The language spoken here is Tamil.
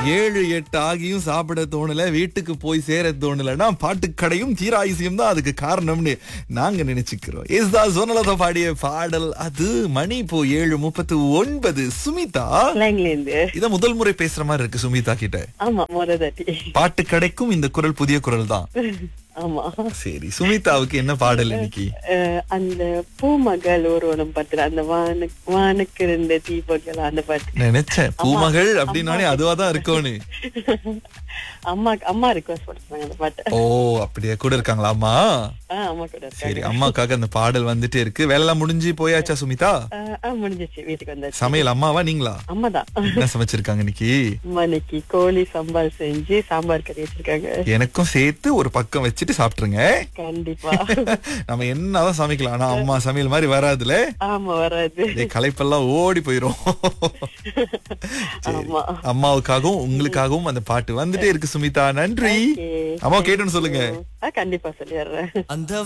ஏழு எட்டு ஆகியும் சாப்பிட தோணல வீட்டுக்கு போய் சேர தோணலன்னா பாட்டுக்கடையும் தீராயுசியம் தான் அதுக்கு காரணம்னு நாங்க நினைச்சுக்கிறோம் இதுதான் சொன்னலத பாடிய பாடல் அது மணி இப்போ ஏழு முப்பத்து ஒன்பது சுமிதா ஸ்லாங்ல இருந்து இத முதல் முறை பேசுற மாதிரி இருக்கு சுமிதா கிட்ட ஆமா மொரதாட்டி பாட்டு கடைக்கும் இந்த குரல் புதிய குரல் தான் ஆமா சரி சுமிதாவுக்கு என்ன பாடல் இன்னைக்கு அஹ், அந்த பூமகள் ஒருவனம் பாட்டு அந்த வானு வானுக்கு இருந்த தீபங்கள் அந்த பாட்டு நினைச்சேன் பூமகள் அப்படின்னாலே அதுவா தான் இருக்கும்னு அம்மா அம்மா ரிக்வஸ்ட் பண்ணுறாங்க அந்த பாட்டு ஓ அப்படியே கூட இருக்காங்களா அம்மா ஆ அம்மா கூட இருக்காங்க சரி அம்மாக்காக அந்த பாடல் வந்துட்டே இருக்கு வேலைலாம் முடிஞ்சு போயாச்சா சுமிதா அஹ், ஆ முடிஞ்சிச்சு வீட்டுக்கு வந்தாச்சு சமையல் அம்மாவா நீங்களா அம்மா தான் என்ன சமைச்சிருக்காங்க இன்னைக்கு அம்மா இன்னைக்கு கோழி சாம்பார் செஞ்சு சாம்பார் கறி வச்சிருக்காங்க எனக்கும் சேர்த்து ஒரு பக்கம் வச்சுட்டு சாப்பிட்டுருங்க கண்டிப்பா நம்ம என்னதான் சமைக்கலாம் ஆனா அம்மா சமையல் மாதிரி வராதுல ஆமா வராது இதே களைப்பெல்லாம் ஓடி போயிரும் சரி. ஆமா அம்மாவுக்காகவும் உங்களுக்காகவும் அந்த பாட்டு வந்துட்டே இருக்கு சுமிதா நன்றி Okay. அம்மா கேட்டுன்னு சொல்லுங்க ஆ கண்டிப்பா சொல்லிடுறேன் அந்த